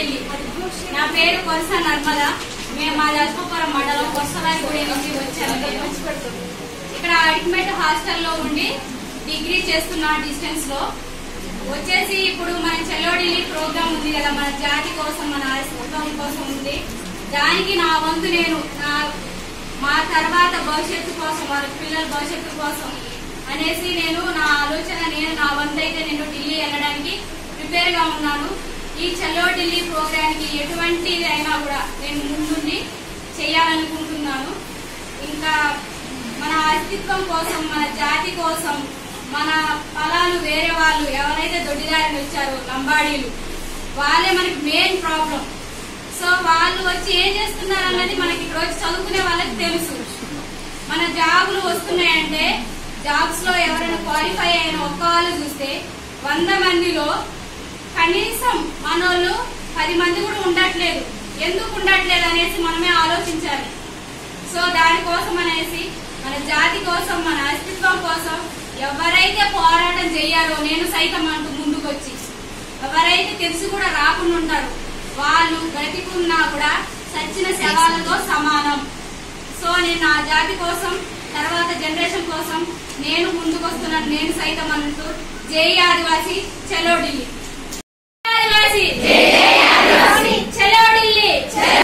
ఢిల్లీ నా పేరు కొరస నర్మద మేము మా అల్పపురం మండలం కొరసవారిగూడెం నుంచి వచ్చాను నేను ఇక్కడ అడిక్మెట్ హాస్టల్లో ఉండి డిగ్రీ చేస్తున్నా డిస్టెన్స్ లో వచ్చేసి ఇప్పుడు మన చెల్లోడిల్లి ప్రోగ్రామ్ ఉంది కదా మన జాతి కోసం మన అస్తిత్వం కోసం ఉంది దానికి నా వంతు నేను నా మా తర్వాత భవిష్యత్తు కోసం వాళ్ళ పిల్లల భవిష్యత్తు కోసం అనేసి నేను నా ఆలోచన నేను నా వంతు అయితే నేను ఢిల్లీ వెళ్ళడానికి ప్రిపేర్ గా ఉన్నాను ఈ చలో ఢిల్లీ ప్రోగ్రామ్ కి ఎటువంటిది అయినా కూడా నేను ముందుండి చేయాలనుకుంటున్నాను ఇంకా మన అస్తిత్వం కోసం మన జాతి కోసం మన ఫలాలు వేరే వాళ్ళు ఎవరైతే దొడ్డిదారిని వచ్చారో లంబాడీలు వాళ్ళే మనకి మెయిన్ ప్రాబ్లం సో వాళ్ళు వచ్చి ఏం చేస్తున్నారు అన్నది మనకి ఇక్కడ వచ్చి చదువుకునే వాళ్ళకి తెలుసు మన జాబులు వస్తున్నాయంటే జాబ్స్ లో ఎవరైనా క్వాలిఫై అయిన ఒక్క వాళ్ళు చూస్తే వంద మందిలో కనీసం మనోళ్ళు పది మంది కూడా ఉండట్లేదు ఎందుకు ఉండట్లేదు అనేసి మనమే ఆలోచించాలి సో దానికోసం అనేసి మన జాతి కోసం మన అస్తిత్వం కోసం ఎవరైతే పోరాటం చెయ్యారో నేను సైతం అంటూ ముందుకొచ్చి ఎవరైతే తెలిసి కూడా రాకుండా ఉంటారు వాళ్ళు బ్రతికున్నా కూడా సచ్చిన శవాలతో సమానం సో నేను నా జాతి కోసం తర్వాత జనరేషన్ కోసం నేను ముందుకొస్తున్నాను నేను సైతం అంటూ జై ఆదివాసి చలో ఢిల్లీ ఆదివాసి చలో ఢిల్లీ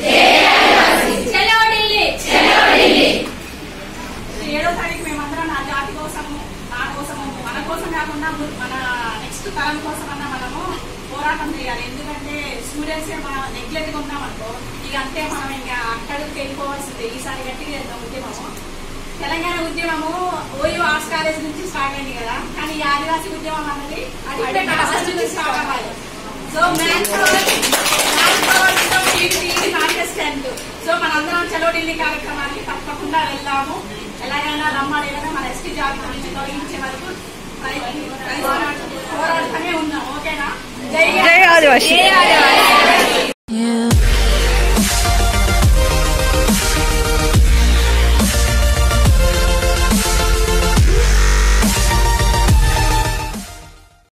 చలో ఢిల్లీ ఏడో తారీఖు మేమందరం నా జాతి కోసము నా కోసము మన కోసం కాకుండా ము- మన నెక్స్ట్ తరం కోసం అన్న మనము పోరాటం చేయాలి ఎందుకంటే స్టూడెంట్స్ మనం నెగ్లెక్ట్ గా ఉన్నాం అనుకో ఇక అంతే మనం ఇంకా అక్కడికి వెళ్ళిపోవాల్సిందే ఈసారి గట్టిగా చేద్దాం ఉద్యమము తెలంగాణ ఉద్యమము ఓయూ ఆర్ట్స్ కాలేజ్ నుంచి స్టార్ట్ అయింది కదా కానీ ఈ ఆదివాసీ ఉద్యమం అన్నది అడిగిపెట్ట హాస్టల్ నుంచి స్టార్ట్ అవ్వాలి so manpower manpower strength so మనందరం చలో ఢిల్లీ కార్యక్రమానికి తప్పకుండా వెళ్దాము ఎలాగైనా రమ్మాడైనా మన ఎస్టీ జాబితా నుంచి తొలగించే వరకు ప్రయత్నం- పోరాడుతూనే ఉన్నాం ఓకేనా జై జై ఆదివాసీ. జై ఆదివాసి